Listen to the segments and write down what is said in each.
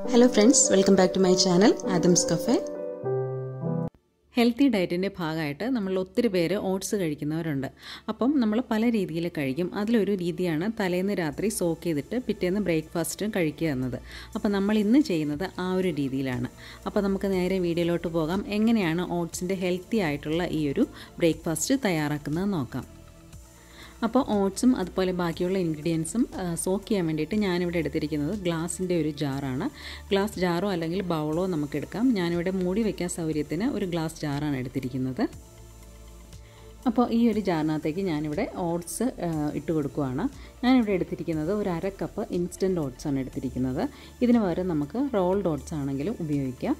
Hello friends welcome back to my channel Adam's cafe healthy ഡയറ്റിൻ്റെ ഭാഗമായിട്ട് നമ്മൾ ഒത്തിരി പേര് ഓട്സ് കഴിക്കുന്നവരുണ്ട് അപ്പം നമ്മൾ പല രീതിയിൽ കഴിക്കും അതിലൊരു രീതിയാണ് തലേന്ന് രാത്രി സോക്ക് ചെയ്തിട്ട് പിറ്റേന്ന് ബ്രേക്ക്ഫാസ്റ്റും കഴിക്കുക എന്നത് അപ്പോൾ നമ്മൾ ഇന്ന് ചെയ്യുന്നത് ആ ഒരു രീതിയിലാണ് അപ്പോൾ നമുക്ക് നേരെ വീഡിയോയിലോട്ട് പോകാം എങ്ങനെയാണ് ഓട്സിൻ്റെ ഹെൽത്തി ആയിട്ടുള്ള ഈ ഒരു ബ്രേക്ക്ഫാസ്റ്റ് തയ്യാറാക്കുന്നത് നോക്കാം അപ്പോൾ ഓട്സും അതുപോലെ ബാക്കിയുള്ള ഇൻഗ്രീഡിയൻസും സോക്ക് ചെയ്യാൻ വേണ്ടിയിട്ട് ഞാനിവിടെ എടുത്തിരിക്കുന്നത് ഗ്ലാസിൻ്റെ ഒരു ജാറാണ് ഗ്ലാസ് ജാറോ അല്ലെങ്കിൽ ബൗളോ നമുക്ക് എടുക്കാം ഞാനിവിടെ മൂടി വയ്ക്കാൻ സൗകര്യത്തിന് ഒരു ഗ്ലാസ് ജാറാണ് എടുത്തിരിക്കുന്നത് അപ്പോൾ ഈ ഒരു ജാറിനകത്തേക്ക് ഞാനിവിടെ ഓട്സ് ഇട്ട് കൊടുക്കുകയാണ് ഞാനിവിടെ എടുത്തിരിക്കുന്നത് ഒരു അര കപ്പ് ഇൻസ്റ്റൻറ്റ് ഓട്സ് ആണ് എടുത്തിരിക്കുന്നത് ഇതിന് പകരം നമുക്ക് റോൾഡ് ഓട്സ് ആണെങ്കിലും ഉപയോഗിക്കാം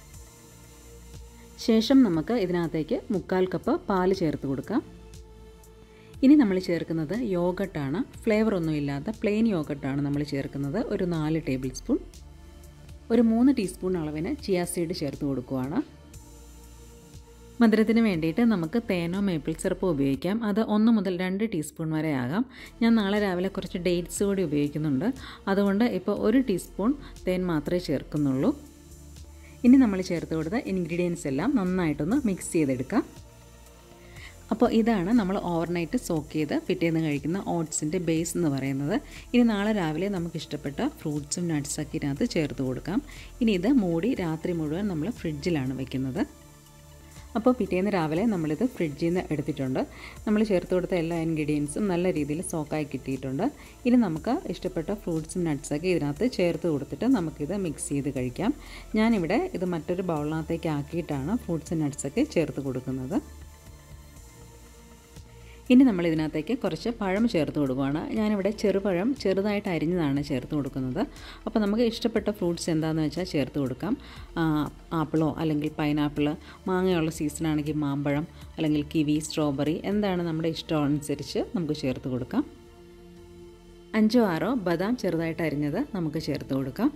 ശേഷം നമുക്ക് ഇതിനകത്തേക്ക് മുക്കാൽ കപ്പ് പാല് ചേർത്ത് കൊടുക്കാം ഇനി നമ്മൾ ചേർക്കുന്നത് യോഗട്ടാണ് ഫ്ലേവർ ഒന്നും ഇല്ലാത്ത പ്ലെയിൻ യോഗട്ടാണ് നമ്മൾ ചേർക്കുന്നത് ഒരു നാല് ടേബിൾ സ്പൂൺ ഒരു മൂന്ന് ടീസ്പൂൺ അളവിന് ചിയാ സീഡ് ചേർത്ത് കൊടുക്കുകയാണ് മധുരത്തിന് വേണ്ടിയിട്ട് നമുക്ക് തേനോ മേപ്പിൾ സിറപ്പോ ഉപയോഗിക്കാം അത് ഒന്ന് മുതൽ രണ്ട് ടീസ്പൂൺ വരെ ആകാം ഞാൻ നാളെ രാവിലെ കുറച്ച് ഡേറ്റ്സ് കൂടി ഉപയോഗിക്കുന്നുണ്ട് അതുകൊണ്ട് ഇപ്പോൾ ഒരു ടീസ്പൂൺ തേൻ മാത്രമേ ചേർക്കുന്നുള്ളൂ ഇനി നമ്മൾ ചേർത്ത് കൊടുത്ത ഇൻഗ്രീഡിയൻസ് എല്ലാം നന്നായിട്ടൊന്ന് മിക്സ് ചെയ്തെടുക്കാം അപ്പോൾ ഇതാണ് നമ്മൾ ഓവർനൈറ്റ് സോക്ക് ചെയ്ത് പിറ്റേന്ന് കഴിക്കുന്ന ഓട്സിൻ്റെ ബേസ് എന്ന് പറയുന്നത് ഇനി നാളെ രാവിലെ നമുക്ക് ഇഷ്ടപ്പെട്ട ഫ്രൂട്ട്സും നട്ട്സൊക്കെ ഇതിനകത്ത് ചേർത്ത് കൊടുക്കാം ഇനി ഇത് മൂടി രാത്രി മുഴുവൻ നമ്മൾ ഫ്രിഡ്ജിലാണ് വെക്കുന്നത് അപ്പോൾ പിറ്റേന്ന് രാവിലെ നമ്മളിത് ഫ്രിഡ്ജിൽ നിന്ന് എടുത്തിട്ടുണ്ട് നമ്മൾ ചേർത്ത് കൊടുത്ത എല്ലാ ഇൻഗ്രീഡിയൻസും നല്ല രീതിയിൽ സോക്കായി കിട്ടിയിട്ടുണ്ട് ഇനി നമുക്ക് ഇഷ്ടപ്പെട്ട ഫ്രൂട്ട്സും നട്ട്സൊക്കെ ഇതിനകത്ത് ചേർത്ത് കൊടുത്തിട്ട് നമുക്കിത് മിക്സ് ചെയ്ത് കഴിക്കാം ഞാനിവിടെ ഇത് മറ്റൊരു ബൗളിനകത്തേക്ക് ആക്കിയിട്ടാണ് ഫ്രൂട്ട്സും നട്ട്സൊക്കെ ചേർത്ത് കൊടുക്കുന്നത് ഇനി നമ്മൾ ഇതിനകത്തേക്ക് കുറച്ച് പഴം ചേർത്ത് കൊടുക്കുകയാണ് ഞാനിവിടെ ചെറുപഴം ചെറുതായിട്ട് അരിഞ്ഞതാണ് ചേർത്ത് കൊടുക്കുന്നത് അപ്പോൾ നമുക്ക് ഇഷ്ടപ്പെട്ട ഫ്രൂട്ട്സ് എന്താണെന്ന് വെച്ചാൽ ചേർത്ത് കൊടുക്കാം ആപ്പിളോ അല്ലെങ്കിൽ പൈനാപ്പിൾ മാങ്ങയുള്ള സീസണാണെങ്കിൽ മാമ്പഴം അല്ലെങ്കിൽ കിവി സ്ട്രോബെറി എന്താണ് നമ്മുടെ ഇഷ്ടം അനുസരിച്ച് നമുക്ക് ചേർത്ത് കൊടുക്കാം അഞ്ചോ ആറോ ബദാം ചെറുതായിട്ട് അരിഞ്ഞത് നമുക്ക് ചേർത്ത് കൊടുക്കാം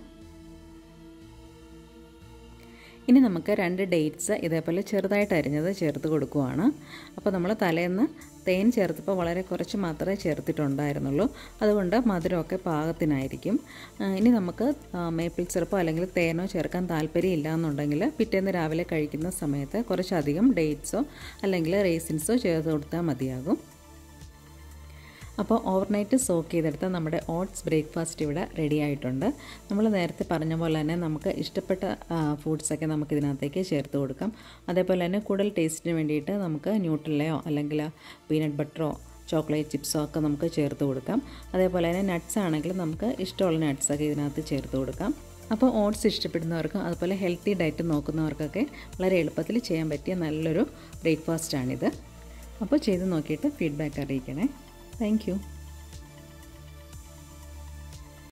ഇനി നമുക്ക് രണ്ട് ഡേറ്റ്സ് ഇതേപോലെ ചെറുതായിട്ട് അരിഞ്ഞത് ചേർത്ത് കൊടുക്കുവാണ് അപ്പോൾ നമ്മൾ തലേന്ന് തേൻ ചേർത്തപ്പോൾ വളരെ കുറച്ച് മാത്രമേ ചേർത്തിട്ടുണ്ടായിരുന്നുള്ളൂ അതുകൊണ്ട് മധുരമൊക്കെ പാകത്തിനായിരിക്കും ഇനി നമുക്ക് മേപ്പിൾ സിറപ്പോ അല്ലെങ്കിൽ തേനോ ചേർക്കാൻ താല്പര്യമില്ല എന്നുണ്ടെങ്കിൽ പിറ്റേന്ന് രാവിലെ കഴിക്കുന്ന സമയത്ത് കുറച്ചധികം ഡേറ്റ്സോ അല്ലെങ്കിൽ റേസിൻസോ ചേർത്ത് കൊടുത്താൽ മതിയാകും അപ്പോൾ ഓവർനൈറ്റ് സോക്ക് ചെയ്തെടുത്ത നമ്മുടെ ഓട്സ് ബ്രേക്ക്ഫാസ്റ്റ് ഇവിടെ റെഡി ആയിട്ടുണ്ട് നമ്മൾ നേരത്തെ പറഞ്ഞ പോലെ തന്നെ നമുക്ക് ഇഷ്ടപ്പെട്ട ഫുഡ്സൊക്കെ നമുക്ക് ഇതിനകത്തേക്ക് ചേർത്ത് കൊടുക്കാം അതേപോലെ തന്നെ കൂടുതൽ ടേസ്റ്റിന് വേണ്ടിയിട്ട് നമുക്ക് ന്യൂട്രലയോ അല്ലെങ്കിൽ പീനട്ട് ബട്ടറോ ചോക്ലേറ്റ് ചിപ്സോ ഒക്കെ നമുക്ക് ചേർത്ത് കൊടുക്കാം അതേപോലെ തന്നെ നട്ട്സ് ആണെങ്കിൽ നമുക്ക് ഇഷ്ടമുള്ള നട്ട്സൊക്കെ ഇതിനകത്ത് ചേർത്ത് കൊടുക്കാം അപ്പോൾ ഓട്സ് ഇഷ്ടപ്പെടുന്നവർക്കും അതുപോലെ ഹെൽത്തി ഡയറ്റ് നോക്കുന്നവർക്കൊക്കെ വളരെ എളുപ്പത്തിൽ ചെയ്യാൻ പറ്റിയ നല്ലൊരു ബ്രേക്ക്ഫാസ്റ്റാണിത് അപ്പോൾ ചെയ്ത് നോക്കിയിട്ട് ഫീഡ്ബാക്ക് അറിയിക്കണേ Thank you.